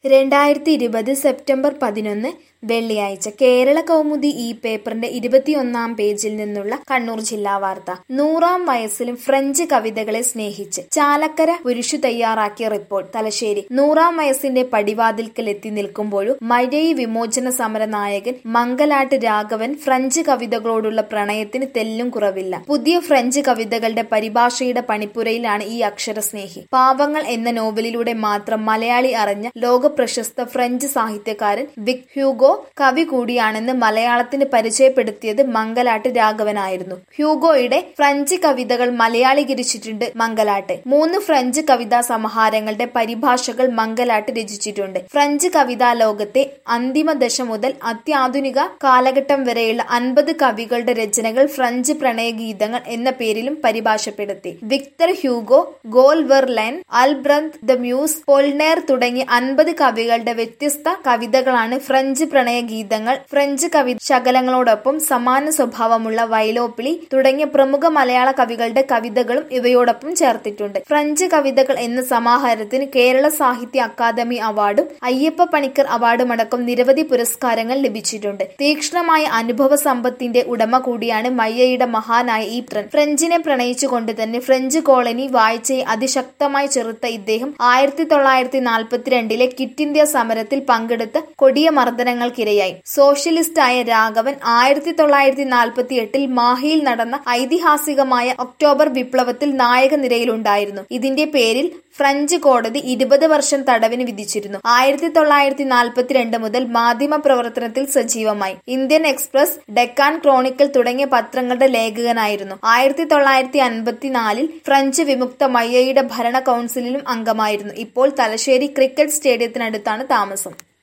രണ്ടായിരത്തി ഇരുപത് സെപ്റ്റംബർ പതിനൊന്ന് വെള്ളിയാഴ്ച കേരള കൗമുദി ഈ പേപ്പറിന്റെ ഇരുപത്തിയൊന്നാം പേജിൽ നിന്നുള്ള കണ്ണൂർ ജില്ലാ വാർത്ത നൂറാം വയസ്സിലും ഫ്രഞ്ച് കവിതകളെ സ്നേഹിച്ച് ചാലക്കര പുരുഷു തയ്യാറാക്കിയ റിപ്പോർട്ട് തലശ്ശേരി നൂറാം വയസ്സിന്റെ പടിവാതിൽക്കൽ എത്തി നിൽക്കുമ്പോഴും മഴയി വിമോചന സമര നായകൻ മംഗലാട്ട് രാഘവൻ ഫ്രഞ്ച് കവിതകളോടുള്ള പ്രണയത്തിന് തെല്ലും കുറവില്ല പുതിയ ഫ്രഞ്ച് കവിതകളുടെ പരിഭാഷയുടെ പണിപ്പുരയിലാണ് ഈ അക്ഷരസ്നേഹി പാവങ്ങൾ എന്ന നോവലിലൂടെ മാത്രം മലയാളി അറിഞ്ഞ ലോകപ്രശസ്ത ഫ്രഞ്ച് സാഹിത്യകാരൻ വിക് ഹ്യൂഗോ കവി കൂടിയാണെന്ന് മലയാളത്തിന് പരിചയപ്പെടുത്തിയത് മംഗലാട്ട് രാഘവനായിരുന്നു ഹ്യൂഗോയുടെ ഫ്രഞ്ച് കവിതകൾ മലയാളീകരിച്ചിട്ടുണ്ട് മംഗലാട്ട് മൂന്ന് ഫ്രഞ്ച് കവിതാ സമാഹാരങ്ങളുടെ പരിഭാഷകൾ മംഗലാട്ട് രചിച്ചിട്ടുണ്ട് ഫ്രഞ്ച് കവിതാ ലോകത്തെ അന്തിമ ദശ മുതൽ അത്യാധുനിക കാലഘട്ടം വരെയുള്ള അൻപത് കവികളുടെ രചനകൾ ഫ്രഞ്ച് പ്രണയഗീതങ്ങൾ എന്ന പേരിലും പരിഭാഷപ്പെടുത്തി വിക്ടർ ഹ്യൂഗോ ഗോൾ വെർലൈൻ അൽബ്രന്ത് ദ മ്യൂസ് പോൾനേർ തുടങ്ങിയ അൻപത് കവികളുടെ വ്യത്യസ്ത കവിതകളാണ് ഫ്രഞ്ച് പ്രണയഗീതങ്ങൾ ഫ്രഞ്ച് കവി ശകലങ്ങളോടൊപ്പം സമാന സ്വഭാവമുള്ള വൈലോപ്പിളി തുടങ്ങിയ പ്രമുഖ മലയാള കവികളുടെ കവിതകളും ഇവയോടൊപ്പം ചേർത്തിട്ടുണ്ട് ഫ്രഞ്ച് കവിതകൾ എന്ന സമാഹാരത്തിന് കേരള സാഹിത്യ അക്കാദമി അവാർഡും അയ്യപ്പ പണിക്കർ അവാർഡുമടക്കം നിരവധി പുരസ്കാരങ്ങൾ ലഭിച്ചിട്ടുണ്ട് തീക്ഷ്ണമായ അനുഭവ സമ്പത്തിന്റെ ഉടമ കൂടിയാണ് മയ്യയുടെ മഹാനായ ഈ പുത്രൻ ഫ്രഞ്ചിനെ പ്രണയിച്ചുകൊണ്ട് തന്നെ ഫ്രഞ്ച് കോളനി വായിച്ചയെ അതിശക്തമായി ചെറുത്ത ഇദ്ദേഹം ആയിരത്തി തൊള്ളായിരത്തി നാൽപ്പത്തിരണ്ടിലെ കിറ്റ് ഇന്ത്യ സമരത്തിൽ പങ്കെടുത്ത് കൊടിയ മർദ്ദനങ്ങൾക്കിരയായി സോഷ്യലിസ്റ്റായ രാഘവൻ ആയിരത്തി തൊള്ളായിരത്തി നാൽപ്പത്തി എട്ടിൽ മാഹിയിൽ നടന്ന ഐതിഹാസികമായ ഒക്ടോബർ വിപ്ലവത്തിൽ നായക നിരയിലുണ്ടായിരുന്നു ഇതിന്റെ പേരിൽ ഫ്രഞ്ച് കോടതി ഇരുപത് വർഷം തടവിന് വിധിച്ചിരുന്നു ആയിരത്തി തൊള്ളായിരത്തി നാൽപ്പത്തിരണ്ട് മുതൽ മാധ്യമ പ്രവർത്തനത്തിൽ സജീവമായി ഇന്ത്യൻ എക്സ്പ്രസ് ഡെക്കാൻ ക്രോണിക്കൽ തുടങ്ങിയ പത്രങ്ങളുടെ ലേഖകനായിരുന്നു ആയിരത്തി തൊള്ളായിരത്തി അൻപത്തിനാലിൽ ഫ്രഞ്ച് വിമുക്ത മയ്യയുടെ ഭരണ കൗൺസിലിലും അംഗമായിരുന്നു ഇപ്പോൾ തലശ്ശേരി ക്രിക്കറ്റ് സ്റ്റേഡിയത്തിനടുത്താണ് താമസം